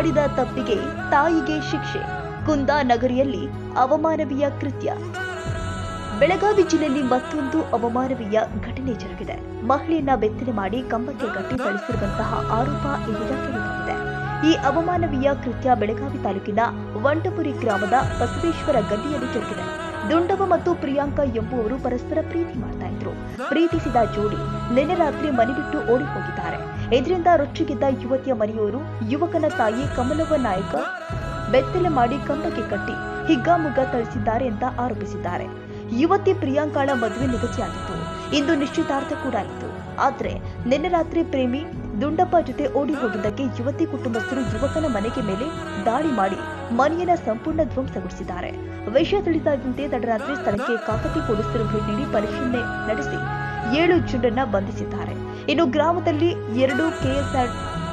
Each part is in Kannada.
ಮಾಡಿದ ತಪ್ಪಿಗೆ ತಾಯಿಗೆ ಶಿಕ್ಷೆ ಕುಂದಾನಗರಿಯಲ್ಲಿ ಅವಮಾನವೀಯ ಕೃತ್ಯ ಬೆಳಗಾವಿ ಜಿಲ್ಲೆಯಲ್ಲಿ ಮತ್ತೊಂದು ಅವಮಾನವೀಯ ಘಟನೆ ಜರುಗಿದೆ ಮಹಿಳೆಯನ್ನ ಬೆತ್ತಲೆ ಮಾಡಿ ಕಂಬಕ್ಕೆ ಕಟ್ಟಿ ಥಳಿಸಿರುವಂತಹ ಆರೋಪ ಇದೀಗ ಕೇಳಿಬಂದಿದೆ ಈ ಅವಮಾನವೀಯ ಕೃತ್ಯ ಬೆಳಗಾವಿ ತಾಲೂಕಿನ ವಂಟಪುರಿ ಗ್ರಾಮದ ಬಸವೇಶ್ವರ ಗಲ್ಲಿಯಲ್ಲಿ ಜರುಗಿದೆ ದುಂಡವ ಮತ್ತು ಪ್ರಿಯಾಂಕಾ ಎಂಬುವರು ಪರಸ್ಪರ ಪ್ರೀತಿ ಮಾಡ್ತಾ ಇದ್ರು ಪ್ರೀತಿಸಿದ ಜೋಡಿ ನಿನ್ನೆ ರಾತ್ರಿ ಮನೆ ಬಿಟ್ಟು ಓಡಿ ಹೋಗಿದ್ದಾರೆ ಇದರಿಂದ ರೊಚ್ಚಿಗೆದ್ದ ಯುವತಿಯ ಮನೆಯವರು ಯುವಕನ ತಾಯಿ ಕಮಲವ್ವ ನಾಯಕ ಬೆತ್ತಲೆ ಮಾಡಿ ಕಂಬಕ್ಕೆ ಕಟ್ಟಿ ಹಿಗ್ಗಾಮುಗ್ಗಾ ಥಳಿಸಿದ್ದಾರೆ ಅಂತ ಆರೋಪಿಸಿದ್ದಾರೆ ಯುವತಿ ಪ್ರಿಯಾಂಕಾಳ ಮದುವೆ ನಿಗದಿಯಾಗಿತ್ತು ಇಂದು ನಿಶ್ಚಿತಾರ್ಥ ಕೂಡ ಆಯಿತು ಆದ್ರೆ ನಿನ್ನೆ ರಾತ್ರಿ ಪ್ರೇಮಿ ದುಂಡಪ್ಪ ಜೊತೆ ಓಡಿ ಹೋಗಿದ್ದಕ್ಕೆ ಯುವತಿ ಕುಟುಂಬಸ್ಥರು ಯುವಕನ ಮನೆಗೆ ಮೇಲೆ ದಾಳಿ ಮಾಡಿ ಮನೆಯನ್ನ ಸಂಪೂರ್ಣ ಧ್ವಂಸಗೊಳಿಸಿದ್ದಾರೆ ವಿಷಯ ತಿಳಿದಾದಂತೆ ತಡರಾತ್ರಿ ಸ್ಥಳಕ್ಕೆ ಕಾಕತಿ ಪೊಲೀಸರು ಭೇಟಿ ನೀಡಿ ಪರಿಶೀಲನೆ ನಡೆಸಿ ಏಳು ಜನರನ್ನ ಬಂಧಿಸಿದ್ದಾರೆ ಇನ್ನು ಗ್ರಾಮದಲ್ಲಿ ಎರಡು ಕೆಎಸ್ಆರ್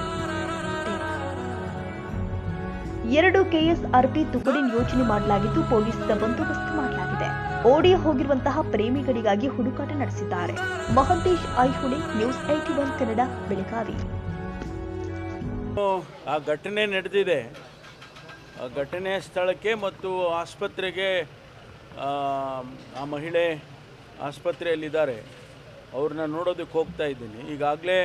ಎರಡು ಕೆಎಸ್ಆರ್ಪಿ ತುಕಡಿ ನಿಯೋಜನೆ ಮಾಡಲಾಗಿದ್ದು ಪೊಲೀಸ್ ಬಂದೋಬಸ್ತ್ ಮಾಡಲಾಗಿದೆ ಓಡಿ ಹೋಗಿರುವಂತಹ ಪ್ರೇಮಿಗಳಿಗಾಗಿ ಹುಡುಕಾಟ ನಡೆಸಿದ್ದಾರೆ Mahantesh Aihune news AT one Kannada Belagavi ಆ ಘಟನೆ ನಡೆದಿದೆ ಆ ಘಟನೆ ಸ್ಥಳಕ್ಕೆ ಮತ್ತು ಆಸ್ಪತ್ರೆಗೆ ಆ, ಆ ಮಹಿಳೆ ಆಸ್ಪತ್ರೆಯಲ್ಲಿದ್ದಾರೆ ಅವ್ರನ್ನ ನೋಡೋದಕ್ಕೆ ಹೋಗ್ತಾ ಇದ್ದೀನಿ ಈಗಾಗಲೇ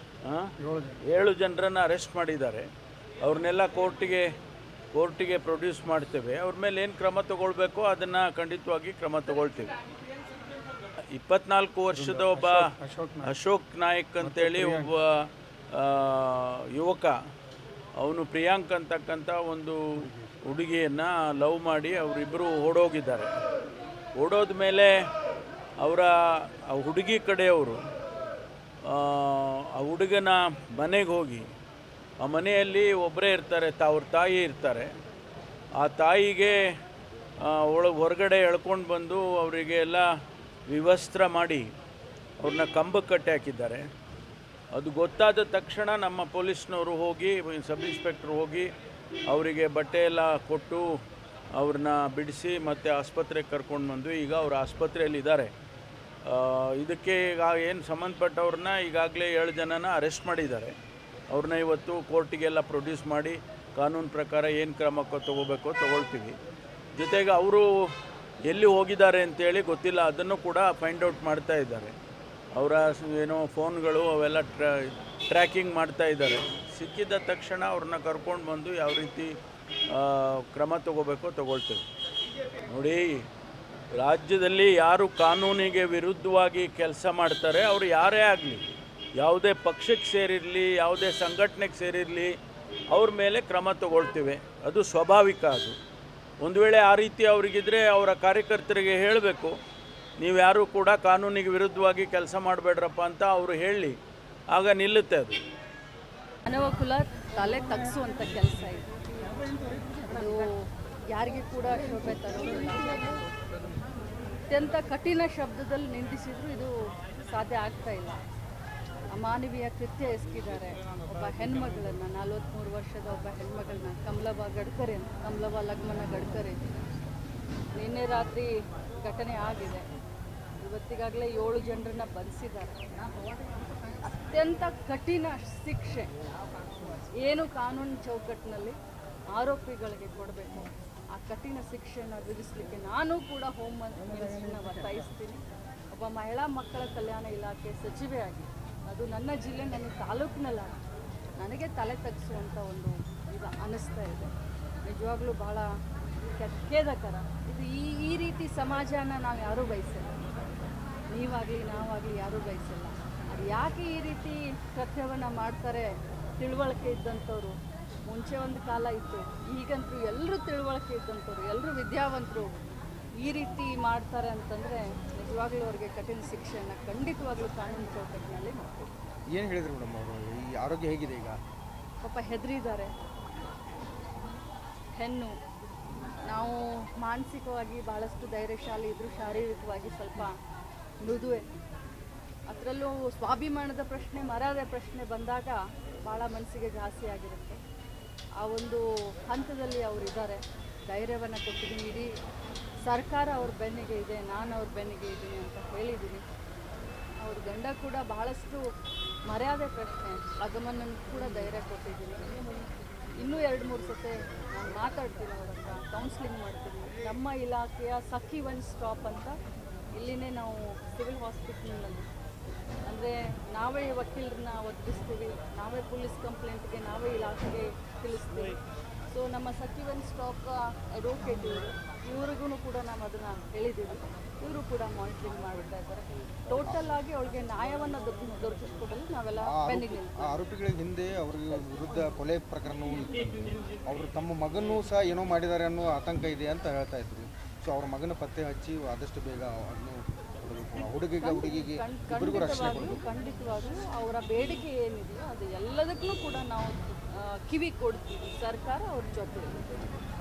ಏಳು ಜನರನ್ನು ಅರೆಸ್ಟ್ ಮಾಡಿದ್ದಾರೆ ಅವ್ರನ್ನೆಲ್ಲ ಕೋರ್ಟಿಗೆ ಕೋರ್ಟಿಗೆ ಪ್ರೊಡ್ಯೂಸ್ ಮಾಡ್ತೇವೆ ಅವ್ರ ಮೇಲೆ ಏನು ಕ್ರಮ ತಗೊಳ್ಬೇಕೋ ಅದನ್ನು ಖಂಡಿತವಾಗಿ ಕ್ರಮ ತಗೊಳ್ತೀವಿ ಇಪ್ಪತ್ನಾಲ್ಕು ವರ್ಷದ ಒಬ್ಬ ಅಶೋಕ್ ನಾಯಕ್ ಅಂತೇಳಿ ಒಬ್ಬ ಆ, ಯುವಕ ಅವನು ಪ್ರಿಯಾಂಕ್ ಅಂತಕ್ಕಂಥ ಒಂದು ಹುಡುಗಿಯನ್ನು ಲವ್ ಮಾಡಿ ಅವರಿಬ್ಬರು ಓಡೋಗಿದ್ದಾರೆ ಓಡೋದ ಮೇಲೆ ಅವರ ಆ ಹುಡುಗಿ ಕಡೆಯವರು ಆ ಆ ಹುಡುಗನ ಮನೆಗೆ ಹೋಗಿ ಆ ಮನೆಯಲ್ಲಿ ಒಬ್ಬರೇ ಇರ್ತಾರೆ ತಾ ಅವ್ರ ತಾಯಿ ಇರ್ತಾರೆ ಆ ತಾಯಿಗೆ ಒಳ ಹೊರಗಡೆ ಎಳ್ಕೊಂಡು ಬಂದು ಅವರಿಗೆ ಎಲ್ಲ ವಿವಸ್ತ್ರ ಮಾಡಿ ಅವ್ರನ್ನ ಕಂಬಕ್ಕೆ ಕಟ್ಟಿ ಹಾಕಿದ್ದಾರೆ ಅದು ಗೊತ್ತಾದ ತಕ್ಷಣ ನಮ್ಮ ಪೊಲೀಸ್ನವರು ಹೋಗಿ ಸಬ್ ಇನ್ಸ್ಪೆಕ್ಟ್ರ್ ಹೋಗಿ ಅವರಿಗೆ ಬಟ್ಟೆ ಎಲ್ಲ ಕೊಟ್ಟು ಅವ್ರನ್ನ ಬಿಡಿಸಿ ಮತ್ತು ಆಸ್ಪತ್ರೆಗೆ ಕರ್ಕೊಂಡು ಬಂದು ಈಗ ಅವ್ರು ಆಸ್ಪತ್ರೆಯಲ್ಲಿದ್ದಾರೆ ಆ, ಇದಕ್ಕೆ ಈಗ ಏನು ಸಂಬಂಧಪಟ್ಟವ್ರನ್ನ ಈಗಾಗಲೇ ಏಳು ಜನನ ಅರೆಸ್ಟ್ ಮಾಡಿದ್ದಾರೆ ಅವ್ರನ್ನ ಇವತ್ತು ಕೋರ್ಟಿಗೆಲ್ಲ ಪ್ರೊಡ್ಯೂಸ್ ಮಾಡಿ ಕಾನೂನು ಪ್ರಕಾರ ಏನು ಕ್ರಮ ತಗೋಬೇಕೋ ತಗೊಳ್ತೀವಿ ಜೊತೆಗೆ ಅವರು ಎಲ್ಲಿ ಹೋಗಿದ್ದಾರೆ ಅಂತೇಳಿ ಗೊತ್ತಿಲ್ಲ ಅದನ್ನು ಕೂಡ ಫೈಂಡ್ ಔಟ್ ಮಾಡ್ತಾ ಇದ್ದಾರೆ ಅವರ ಏನೋ ಫೋನ್ಗಳು ಅವೆಲ್ಲ ಟ್ರ್ಯಾ ಟ್ರ್ಯಾಕಿಂಗ್ ಮಾಡ್ತಾ ಇದ್ದಾರೆ ಸಿಕ್ಕಿದ ತಕ್ಷಣ ಅವ್ರನ್ನ ಕರ್ಕೊಂಡು ಬಂದು ಯಾವ ರೀತಿ ಆ, ಕ್ರಮ ತಗೋಬೇಕೋ ತಗೊಳ್ತೇವೆ ನೋಡಿ ರಾಜ್ಯದಲ್ಲಿ ಯಾರು ಕಾನೂನಿಗೆ ವಿರುದ್ಧವಾಗಿ ಕೆಲಸ ಮಾಡ್ತಾರೆ ಅವರು ಯಾರೇ ಆಗಲಿ ಯಾವುದೇ ಪಕ್ಷಕ್ಕೆ ಸೇರಿರಲಿ ಯಾವುದೇ ಸಂಘಟನೆಗೆ ಸೇರಿರಲಿ ಅವ್ರ ಮೇಲೆ ಕ್ರಮ ತಗೊಳ್ತೇವೆ ಅದು ಸ್ವಾಭಾವಿಕ ಅದು ಒಂದು ವೇಳೆ ಆ ರೀತಿ ಅವರಿಗಿದ್ರೆ ಅವರ ಕಾರ್ಯಕರ್ತರಿಗೆ ಹೇಳಬೇಕು ನೀವು ಯಾರೂ ಕೂಡ ಕಾನೂನಿಗೆ ವಿರುದ್ಧವಾಗಿ ಕೆಲಸ ಮಾಡಬೇಡ್ರಪ್ಪ ಅಂತ ಅವರು ಹೇಳಿ ಆಗ ನಿಲ್ಲುತ್ತೆ ಅದು ಮಾನವ ಕುಲ ತಲೆ ತಗ್ಸುವಂಥ ಕೆಲಸ ಇದು ಅದು ಯಾರಿಗೆ ಕೂಡ ಶೋಭೆ ತರೋದಿಲ್ಲ ಅತ್ಯಂತ ಕಠಿಣ ಶಬ್ದದಲ್ಲಿ ನಿಂದಿಸಿದ್ರು ಇದು ಸಾಧ್ಯ ಆಗ್ತಾ ಇಲ್ಲ ಅಮಾನವೀಯ ಕೃತ್ಯ ಎಸಗಿದ್ದಾರೆ ಒಬ್ಬ ಹೆಣ್ಮಗಳನ್ನ ನಲವತ್ತ್ಮೂರು ವರ್ಷದ ಒಬ್ಬ ಹೆಣ್ಮಗಳನ್ನ ಕಮಲವ್ವ ಗಡ್ಕರಿ ಅಂತ ಕಮಲವ್ವ ಲಗ್ಮನ ಗಡ್ಕರಿ ನಿನ್ನೆ ರಾತ್ರಿ ಘಟನೆ ಆಗಿದೆ ಇವತ್ತಿಗಾಗಲೇ ಏಳು ಜನರನ್ನ ಬಂಧಿಸಿದ್ದಾರೆ ಅತ್ಯಂತ ಕಠಿಣ ಶಿಕ್ಷೆ ಏನು ಕಾನೂನು ಚೌಕಟ್ಟಿನಲ್ಲಿ ಆರೋಪಿಗಳಿಗೆ ಕೊಡಬೇಕು ಆ ಕಠಿಣ ಶಿಕ್ಷೆಯನ್ನು ವಿಧಿಸಲಿಕ್ಕೆ ನಾನು ಕೂಡ ಹೋಮ್ ಮಿನಿಸ್ಟ್ರನ್ನ ಒತ್ತಾಯಿಸ್ತೀನಿ ಒಬ್ಬ ಮಹಿಳಾ ಮಕ್ಕಳ ಕಲ್ಯಾಣ ಇಲಾಖೆ ಸಚಿವೆಯಾಗಿ ಅದು ನನ್ನ ಜಿಲ್ಲೆ ನನ್ನ ತಾಲೂಕಿನಲ್ಲಾಗಿ ನನಗೆ ತಲೆ ತಗ್ಗಿಸುವಂಥ ಒಂದು ಇದು ಅನ್ನಿಸ್ತಾ ಇದೆ ನಿಜವಾಗ್ಲೂ ಭಾಳ ಕೆ- ಖೇದಕರ ಇದು ಈ ಈ ರೀತಿ ಸಮಾಜನ ನಾವು ಯಾರೂ ಬಯಸಿಲ್ಲ ನೀವಾಗಲಿ ನಾವಾಗಲಿ ಯಾರೂ ಬಯಸಿಲ್ಲ ಅದು ಯಾಕೆ ಈ ರೀತಿ ಕೃತ್ಯವನ್ನು ಮಾಡ್ತಾರೆ ತಿಳುವಳಿಕೆ ಇದ್ದಂಥವ್ರು ಮುಂಚೆ ಒಂದು ಕಾಲ ಇತ್ತು ಈಗಂತೂ ಎಲ್ಲರೂ ತಿಳುವಳಿಕೆ ಇದ್ದಂಥವ್ರು ಎಲ್ಲರೂ ವಿದ್ಯಾವಂತರು ಈ ರೀತಿ ಮಾಡ್ತಾರೆ ಅಂತಂದರೆ ನಿಜವಾಗ್ಲೂ ಅವ್ರಿಗೆ ಕಠಿಣ ಶಿಕ್ಷೆಯನ್ನು ಖಂಡಿತವಾಗ್ಲೂ ಕಾನೂನು ಚೌಕಟ್ಟಿನಲ್ಲಿ ಮಾಡ್ಬೇಕು ಏನು ಹೇಳಿದ್ರು ಮೇಡಮ್ ಅವರು ಈ ಆರೋಗ್ಯ ಹೇಗಿದೆ ಈಗ ಪಾಪ ಹೆದರಿದ್ದಾರೆ ಹೆಣ್ಣು ನಾವು ಮಾನಸಿಕವಾಗಿ ಭಾಳಷ್ಟು ಧೈರ್ಯಶಾಲಿ ಇದ್ದರೂ ಶಾರೀರಿಕವಾಗಿ ಸ್ವಲ್ಪ ಮೃದುವೆ ಅದರಲ್ಲೂ ಸ್ವಾಭಿಮಾನದ ಪ್ರಶ್ನೆ ಮರ್ಯಾದೆ ಪ್ರಶ್ನೆ ಬಂದಾಗ ಭಾಳ ಮನಸ್ಸಿಗೆ ಘಾಸಿ ಆಗಿರುತ್ತೆ ಆ ಒಂದು ಹಂತದಲ್ಲಿ ಅವರಿದ್ದಾರೆ ಧೈರ್ಯವನ್ನು ಕೊಟ್ಟಿದ್ದೀನಿ ಇಡೀ ಸರ್ಕಾರ ಅವ್ರ ಬೆನ್ನಿಗೆ ಇದೆ ನಾನು ಅವ್ರ ಬೆನ್ನಿಗೆ ಇದ್ದೀನಿ ಅಂತ ಹೇಳಿದ್ದೀನಿ ಅವ್ರ ಗಂಡ ಕೂಡ ಬಹಳಷ್ಟು ಮರ್ಯಾದೆ ಪ್ರಶ್ನೆ ಲಗಮನ್ನನ್ ಕೂಡ ಧೈರ್ಯ ಕೊಟ್ಟಿದ್ದೀನಿ ಇನ್ನೂ ಎರಡು ಮೂರು ಸತೆ ನಾನು ಮಾತಾಡ್ತೀನಿ ಅವ್ರ ಹತ್ರ ಕೌನ್ಸ್ಲಿಂಗ್ ಮಾಡ್ತೀನಿ ನಮ್ಮ ಇಲಾಖೆಯ ಸಖಿ ಒನ್ ಸ್ಟಾಪ್ ಅಂತ ಇಲ್ಲಿನೇ ನಾವು ಸಿವಿಲ್ ಹಾಸ್ಪಿಟಲ್ನಲ್ಲಿ ಅಂದರೆ ನಾವೇ ವಕೀಲರನ್ನ ಒದಗಿಸ್ತೀವಿ ನಾವೇ ಪೊಲೀಸ್ ಕಂಪ್ಲೇಂಟ್ಗೆ ನಾವೇ ಇಲಾಖೆಗೆ ತಿಳಿಸ್ತೀವಿ ಸೊ ನಮ್ಮ ಸಖಿ ಒನ್ ಸ್ಟಾಪ್ ಅಡ್ವೊಕೇಟ್ ಇವರು ಇವ್ರಿಗೂ ಕೂಡ ನಾವು ಅದನ್ನು ಹೇಳಿದ್ದೀವಿ ಇವರು ಕೂಡ ಮಾನಿಟರಿಂಗ್ ಮಾಡ್ತಾ ಇದ್ದಾರೆ ಟೋಟಲ್ ಆಗಿ ಅವಳಿಗೆ ನ್ಯಾಯವನ್ನು ದೊರಕ ದೊರಕಿಸ್ಕೊಡಲು ನಾವೆಲ್ಲ ಆ ಪೆಂಡಿಂಗ್ ಆರೋಪಿ- ಆ ಆರೋಪಿಗಳ ಹಿಂದೆ ಅವ್ರಿಗೆ ವಿರುದ್ಧ ಕೊಲೆ ಪ್ರಕರಣವೂ ಇತ್ತು ಅವರು ತಮ್ಮ ಮಗನೂ ಸಹ ಏನೋ ಮಾಡಿದ್ದಾರೆ ಅನ್ನೋ ಆತಂಕ ಇದೆ ಅಂತ ಹೇಳ್ತಾ ಇದ್ರು ಸೊ ಅವ್ರ ಮಗನ ಪತ್ತೆ ಹಚ್ಚಿ ಆದಷ್ಟು ಬೇಗ ಅದನ್ನು ಕೊಡಬೇಕು. ಆ ಹುಡುಗಿಗೆ ಹುಡುಗಿಗೆ ಇಬ್ಬರಿಗೂ ರಕ್ಷಣೆ ಖಂಡಿತವಾಗ್ಲೂ ಖಂಡಿತವಾಗ್ಲೂ ಅವರ ಬೇಡಿಕೆ ಏನಿದೆಯೋ ಅದು ಎಲ್ಲದಕ್ಕೂ ಕೂಡ ನಾವು ಆ, ಕಿವಿ ಕೊಡ್ತೀವಿ ಸರ್ಕಾರ ಅವ್ರ ಜೊತೆ ಇದೆ.